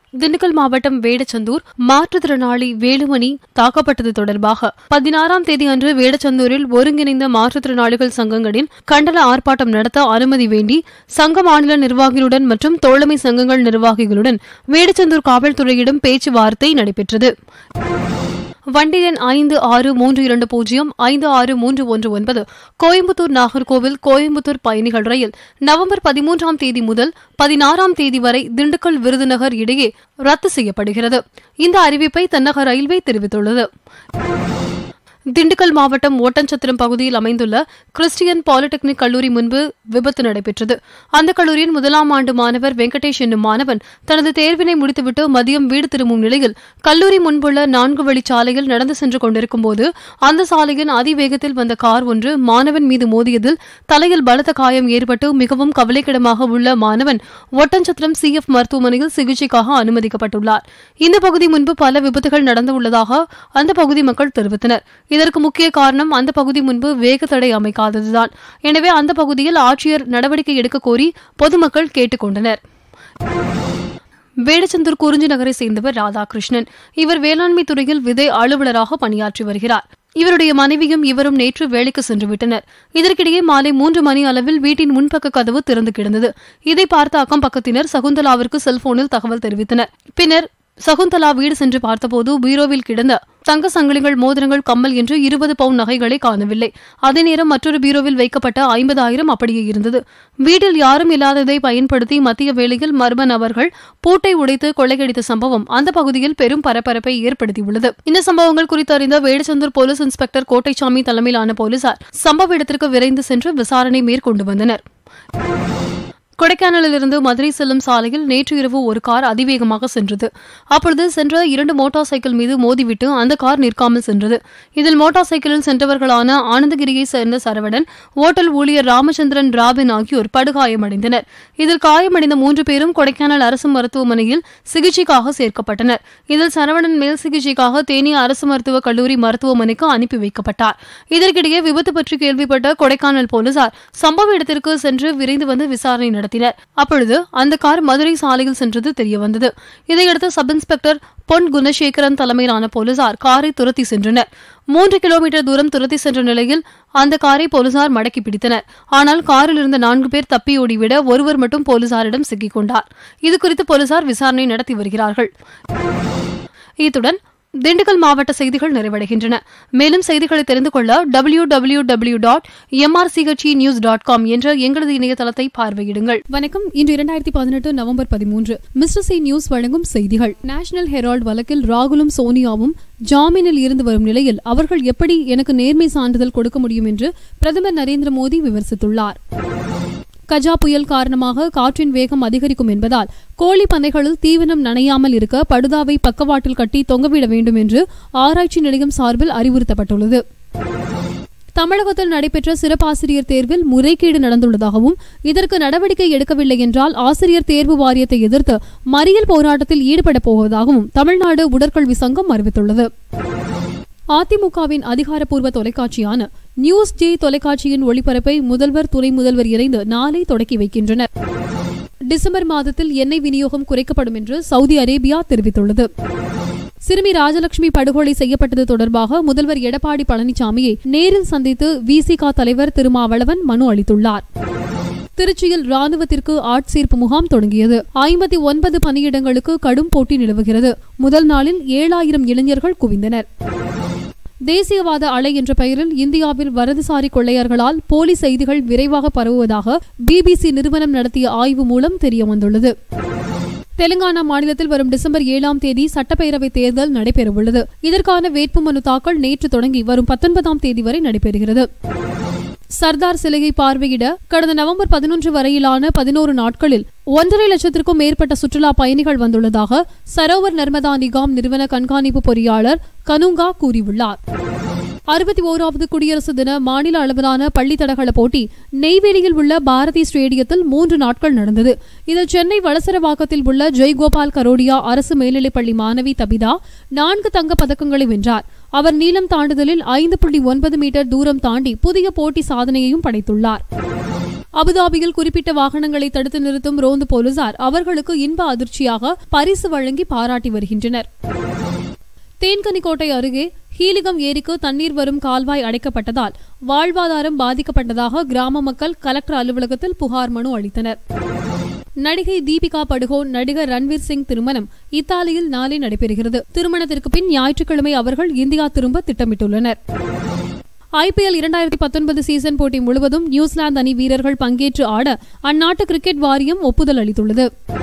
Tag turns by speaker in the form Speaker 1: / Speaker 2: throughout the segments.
Speaker 1: திண்டுக்கல் மாவட்டம் வேடச்சந்தூர் மாற்றுத்திறனாளி வேலுமணி தாக்கப்பட்டது தொடர்பாக பதினாறாம் தேதி அன்று வேடச்சந்தூரில் ஒருங்கிணைந்த மாற்றுத்திறனாளிகள் சங்கங்களின் கண்டன ஆர்ப்பாட்டம் நடத்த அனுமதி வேண்டி சங்க மாநில நிர்வாகிகளுடன் மற்றும் தோழமை சங்கங்கள் நிர்வாகிகளுடன் வேடச்சந்தூர் காவல்துறையிடம் பேச்சுவார்த்தை நடைபெற்றது வண்டி எண் ஐந்து ஆறு மூன்று இரண்டு பூஜ்ஜியம் ஐந்து ஆறு மூன்று ஒன்று ஒன்பது கோயம்புத்தூர் நாகர்கோவில் கோயம்புத்தூர் பயணிகள் ரயில் நவம்பர் பதிமூன்றாம் தேதி முதல் பதினாறாம் தேதி வரை திண்டுக்கல் விருதுநகர் இடையே ரத்து செய்யப்படுகிறது இந்த அறிவிப்பை தென்னக ரயில்வே தெரிவித்துள்ளது திண்டுக்கல் மாவட்டம் ஓட்டன்சத்திரம் பகுதியில் அமைந்துள்ள கிறிஸ்டியன் பாலிடெக்னிக் கல்லூரி முன்பு விபத்து நடைபெற்றது அந்த கல்லூரியின் முதலாம் ஆண்டு மாணவர் வெங்கடேஷ் என்னும் மாணவன் தனது தேர்வினை முடித்துவிட்டு மதியம் வீடு திரும்பும் நிலையில் கல்லூரி முன்புள்ள நான்கு வழிச்சாலையில் நடந்து சென்று கொண்டிருக்கும் போது அந்த சாலையின் அதிவேகத்தில் வந்த கார் ஒன்று மாணவன் மீது மோதியதில் தலையில் பலத்த காயம் ஏற்பட்டு மிகவும் கவலைக்கிடமாக உள்ள மாணவன் ஒட்டன்சத்திரம் சிஎஃப் மருத்துவமனையில் சிகிச்சைக்காக அனுமதிக்கப்பட்டுள்ளார் இந்த பகுதி முன்பு பல விபத்துகள் நடந்துள்ளதாக அந்த பகுதி மக்கள் தெரிவித்தனர் இதற்கு முக்கிய காரணம் அந்த பகுதி முன்பு வேகத்தடை அமைக்காததுதான் எனவே அந்த பகுதியில் ஆட்சியர் நடவடிக்கை எடுக்க கோரி பொதுமக்கள் கேட்டுக் கொண்டனர் வேடச்சந்தூர் குறிஞ்சி நகரை சேர்ந்தவர் ராதாகிருஷ்ணன் இவர் வேளாண்மை துறையில் விதை அலுவலராக பணியாற்றி வருகிறார் இவருடைய மனைவியும் இவரும் நேற்று வேலைக்கு சென்று விட்டனர் இதற்கிடையே மாலை மூன்று மணி அளவில் வீட்டின் முன்பக்க கதவு திறந்து கிடந்தது இதை பார்த்த அக்கம் பக்கத்தினர் சகுந்தலாவிற்கு செல்போனில் தகவல் தெரிவித்தனர் பின்னர் சகுந்தலா வீடு சென்று பார்த்தபோது பீரோவில் கிடந்த தங்க சங்கிலிகள் மோதிரங்கள் கம்மல் என்று இருபது பவுன் நகைகளை காணவில்லை அதே நேரம் மற்றொரு பீரோவில் வைக்கப்பட்ட ஐம்பதாயிரம் அப்படியே இருந்தது வீட்டில் யாரும் இல்லாததை பயன்படுத்தி மத்திய வேளையில் மர்ம நபர்கள் பூட்டை உடைத்து கொள்ளையடித்த சம்பவம் அந்த பகுதியில் பெரும் பரபரப்பை ஏற்படுத்தியுள்ளது இந்த சம்பவங்கள் குறித்து அறிந்த வேடச்சந்தூர் போலீஸ் இன்ஸ்பெக்டர் கோட்டைசாமி தலைமையிலான போலீசார் சம்பவ இடத்திற்கு விரைந்து சென்று விசாரணை மேற்கொண்டு வந்தனர் கொடைக்கானலிலிருந்து மதுரை செல்லும் சாலையில் நேற்று இரவு ஒரு கார் அதிவேகமாக சென்றது அப்பொழுது சென்ற இரண்டு மோட்டார் சைக்கிள் மீது மோதிவிட்டு அந்த கார் நிற்காமல் சென்றது இதில் மோட்டார் சைக்கிளில் சென்றவர்களான ஆனந்தகிரியை சேர்ந்த சரவணன் ஓட்டல் ஊழியர் ராமச்சந்திரன் ராபின் ஆகியோர் படுகாயமடைந்தனர் இதில் காயமடைந்த மூன்று பேரும் கொடைக்கானல் அரசு மருத்துவமனையில் சிகிச்சைக்காக சேர்க்கப்பட்டனர் இதில் சரவணன் மேல் சிகிச்சைக்காக தேனி அரசு மருத்துவக் கல்லூரி மருத்துவமனைக்கு அனுப்பி வைக்கப்பட்டார் இதற்கிடையே விபத்து பற்றி கேள்விப்பட்ட கொடைக்கானல் போலீசார் சம்பவ இடத்திற்கு சென்று விரைந்து வந்து விசாரணை நடத்தினர் அப்பொழுது அந்த கார் மதுரை சாலையில் சென்றது தெரியவந்தது இதையடுத்து சப் இன்ஸ்பெக்டர் பொன் குணசேகரன் தலைமையிலான போலீசார் காரை துரத்தி சென்றனர் மூன்று கிலோமீட்டர் தூரம் துரத்தி சென்ற நிலையில் அந்த காரை போலீசார் மடக்கி பிடித்தனர் ஆனால் காரில் இருந்த நான்கு பேர் தப்பி ஓடிவிட ஒருவர் மட்டும் போலீசாரிடம் சிக்கிக் கொண்டார் இதுகுறித்து போலீசார் விசாரணை நடத்தி வருகிறார்கள் இத்துடன் திண்டுக்கல் மாவட்ட செய்திகள் நிறைவடைகின்றன மேலும் செய்திகளை தெரிந்து கொள்ள W W W dot MRCHE news dot com என்ற எங்களது இணையதளத்தை பார்வையிடுங்கள் வணக்கம் இன்று இரண்டாயிரத்தி பதினெட்டு நவம்பர் பதிமூன்று மிஸ்டர் சி நியூஸ் வழங்கும் செய்திகள் நேஷனல் ஹெரால்ட் வழக்கில் ராகுலும் சோனியாவும் ஜாமீனில் இருந்து வரும் நிலையில் அவர்கள் எப்படி எனக்கு நேர்மை சான்றிதழ் கொடுக்க முடியும் என்று பிரதமர் நரேந்திர மோடி விமர்சித்துள்ளார் கஜா புயல் காரணமாக காற்றின் வேகம் அதிகரிக்கும் என்பதால் கோழி பண்ணைகளில் தீவனம் நனையாமல் இருக்க படுதாவை பக்கவாட்டில் கட்டி தொங்கவிட வேண்டும் என்று ஆராய்ச்சி நிலையம் சார்பில் அறிவுறுத்தப்பட்டுள்ளது தமிழகத்தில் நடைபெற்ற சிறப்பாசிரியர் தேர்வில் முறைகேடு நடந்துள்ளதாகவும் இதற்கு நடவடிக்கை எடுக்கவில்லை என்றால் ஆசிரியர் தேர்வு வாரியத்தை எதிர்த்து மறியல் போராட்டத்தில் ஈடுபடப் போவதாகவும் தமிழ்நாடு உடற்கல்வி சங்கம் அறிவித்துள்ளது அதிமுகவின் அதிகாரப்பூர்வ தொலைக்காட்சியான நியூஸ் ஜே தொலைக்காட்சியின் ஒளிபரப்பை முதல்வர் துணை முதல்வர் இணைந்து நாளை தொடக்கி வைக்கின்றனர் டிசம்பர் மாதத்தில் எண்ணெய் விநியோகம் குறைக்கப்படும் என்று சவுதி அரேபியா தெரிவித்துள்ளது சிறுமி ராஜலட்சுமி படுகொலை செய்யப்பட்டது தொடர்பாக முதல்வர் எடப்பாடி பழனிசாமியை நேரில் சந்தித்து விசிக தலைவர் திருமாவளவன் மனு அளித்துள்ளார் திருச்சியில் ராணுவத்திற்கு ஆட்சேர்ப்பு முகாம் தொடங்கியது ஐம்பத்தி ஒன்பது பணியிடங்களுக்கு கடும் போட்டி நிலவுகிறது முதல் நாளில் ஏழாயிரம் இளைஞர்கள் குவிந்தனர் தேசியவாத அலை என்ற பெயரில் இந்தியாவில் வரதுசாரி கொள்ளையர்களால் போலி செய்திகள் விரைவாக பரவுவதாக பிபிசி நிறுவனம் நடத்திய ஆய்வு மூலம் தெரியவந்துள்ளது தெலுங்கானா மாநிலத்தில் வரும் டிசம்பர் ஏழாம் தேதி சட்டப்பேரவை தேர்தல் நடைபெறவுள்ளது இதற்கான வேட்புமனு தாக்கல் நேற்று தொடங்கி வரும் பத்தொன்பதாம் தேதி வரை நடைபெறுகிறது சர்தார் சிலையை பார்வையிட கடந்த நவம்பர் பதினொன்று வரையிலான பதினோரு நாட்களில் ஒன்றரை லட்சத்திற்கும் மேற்பட்ட சுற்றுலா பயணிகள் வந்துள்ளதாக சரோவர் நர்மதா நிகாம் நிறுவன கண்காணிப்பு பொறியாளர் கனுங்கா கூறியுள்ளார் அறுபத்தி ஓராவது குடியரசு தின மாநில அளவிலான பள்ளி தடகள போட்டி நெய்வேலியில் உள்ள பாரதி ஸ்டேடியத்தில் மூன்று நாட்கள் நடந்தது இதில் சென்னை வளசரவாக்கத்தில் உள்ள ஜெய்கோபால் கரோடியா அரசு மேல்நிலைப்பள்ளி மாணவி தபிதா நான்கு தங்கப் பதக்கங்களை வென்றார் அவர் நீளம் தாண்டுதலில் ஐந்து புள்ளி ஒன்பது மீட்டர் தூரம் தாண்டி புதிய போட்டி சாதனையையும் படைத்துள்ளார் அபுதாபியில் குறிப்பிட்ட வாகனங்களை தடுத்து நிறுத்தும் ரோந்து போலீசார் அவர்களுக்கு இன்ப அதிர்ச்சியாக பரிசு வழங்கி பாராட்டி வருகின்றனர் தேன்கனிக்கோட்டை அருகே ஹீலிகம் ஏரிக்கு தண்ணீர் வரும் கால்வாய் அடைக்கப்பட்டதால் வாழ்வாதாரம் பாதிக்கப்பட்டதாக கிராம மக்கள் கலெக்டர் அலுவலகத்தில் புகார் மனு அளித்தனர் நடிகை தீபிகா படுகோன் நடிகர் ரன்வீர் சிங் திருமணம் இத்தாலியில் நாளை நடைபெறுகிறது திருமணத்திற்கு பின் ஞாயிற்றுக்கிழமை அவர்கள் இந்தியா திரும்ப திட்டமிட்டுள்ளனர் ஐபிஎல் இரண்டாயிரத்தி பத்தொன்பது சீசன் போட்டி முழுவதும் நியூசிலாந்து அணி வீரர்கள் பங்கேற்று ஆட அந்நாட்டு கிரிக்கெட் வாரியம் ஒப்புதல் அளித்துள்ளது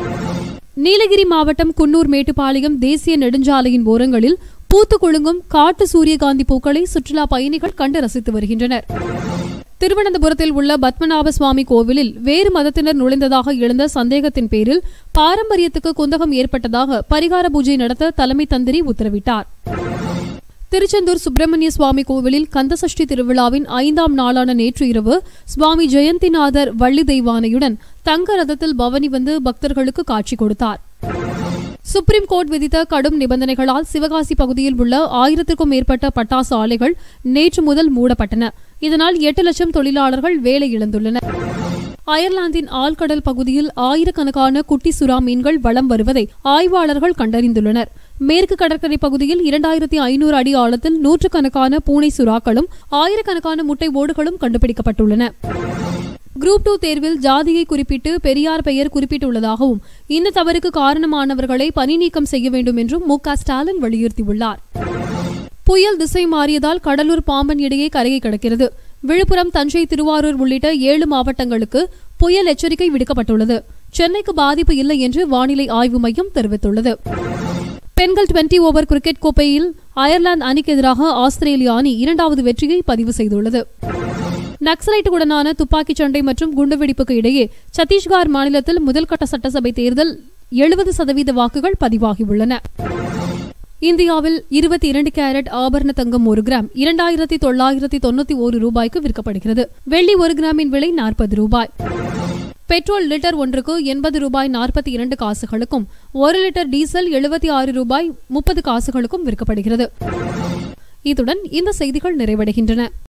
Speaker 1: நீலகிரி மாவட்டம் குன்னூர் மேட்டுப்பாளையம் தேசிய நெடுஞ்சாலையின் ஓரங்களில் பூத்து குலுங்கும் காட்டு சூரியகாந்தி பூக்களை சுற்றுலா பயணிகள் கண்டு ரசித்து வருகின்றனர் திருவனந்தபுரத்தில் உள்ள பத்மநாப சுவாமி கோவிலில் வேறு மதத்தினர் நுழைந்ததாக எழுந்த சந்தேகத்தின் பேரில் பாரம்பரியத்துக்கு குந்தகம் ஏற்பட்டதாக பரிகார பூஜை நடத்த தலைமை தந்திரி உத்தரவிட்டார் திருச்செந்தூர் சுப்பிரமணிய சுவாமி கோவிலில் கந்தசஷ்டி திருவிழாவின் ஐந்தாம் நாளான நேற்று இரவு சுவாமி ஜெயந்திநாதர் வள்ளி தெய்வானையுடன் தங்க ரதத்தில் பவனி வந்து பக்தர்களுக்கு காட்சி கொடுத்தார் சுப்ரீம் கோர்ட் விதித்த கடும் நிபந்தனைகளால் சிவகாசி பகுதியில் உள்ள ஆயிரத்திற்கும் மேற்பட்ட பட்டாசு ஆலைகள் நேற்று முதல் மூடப்பட்டன இதனால் எட்டு லட்சம் தொழிலாளர்கள் வேலை இழந்துள்ளனர் அயர்லாந்தின் ஆழ்கடல் பகுதியில் ஆயிரக்கணக்கான குட்டி சுறா மீன்கள் வலம் வருவதை ஆய்வாளர்கள் கண்டறிந்துள்ளனர் மேற்கு கடற்கரை பகுதியில் இரண்டாயிரத்தி ஐநூறு அடி ஆழத்தில் நூற்றுக்கணக்கான பூனை சுறாக்களும் ஆயிரக்கணக்கான முட்டை ஓடுகளும் கண்டுபிடிக்கப்பட்டுள்ளன குரூப் டூ தேர்வில் ஜாதியை குறிப்பிட்டு பெரியார் பெயர் குறிப்பிட்டுள்ளதாகவும் இந்த தவறுக்கு காரணமானவர்களை பணி நீக்கம் செய்ய வேண்டும் என்றும் மு க ஸ்டாலின் வலியுறுத்தியுள்ளார் புயல் திசை மாறியதால் கடலூர் பாம்பன் இடையே கரையை கடக்கிறது விழுப்புரம் தஞ்சை திருவாரூர் உள்ளிட்ட ஏழு மாவட்டங்களுக்கு புயல் எச்சரிக்கை விடுக்கப்பட்டுள்ளது சென்னைக்கு பாதிப்பு இல்லை என்று வானிலை ஆய்வு மையம் தெரிவித்துள்ளது பெண்கள் டுவெண்டி ஓவர் கிரிக்கெட் கோப்பையில் அயர்லாந்து அணிக்கு எதிராக ஆஸ்திரேலிய அணி இரண்டாவது வெற்றியை பதிவு செய்துள்ளது நக்சலைட்டுடனான துப்பாக்கிச் சண்டை மற்றும் குண்டுவெடிப்புக்கு இடையே சத்தீஸ்கர் மாநிலத்தில் முதல்கட்ட சட்டசபை தேர்தல் எழுபது சதவீத வாக்குகள் பதிவாகியுள்ளன இந்தியாவில் இருபத்தி இரண்டு கேரட் ஆபரண தங்கம் ஒரு கிராம் இரண்டாயிரத்தி தொள்ளாயிரத்தி தொண்ணூத்தி ஒரு ரூபாய்க்கு விற்கப்படுகிறது வெள்ளி ஒரு கிராமின் விலை நாற்பது ரூபாய் பெட்ரோல் லிட்டர் ஒன்றுக்கு எண்பது ரூபாய் நாற்பத்தி இரண்டு காசுகளுக்கும் ஒரு லிட்டர் டீசல் எழுபத்தி ஆறு ரூபாய் முப்பது காசுகளுக்கும் விற்கப்படுகிறது இத்துடன் இந்த செய்திகள் நிறைவடைகின்றன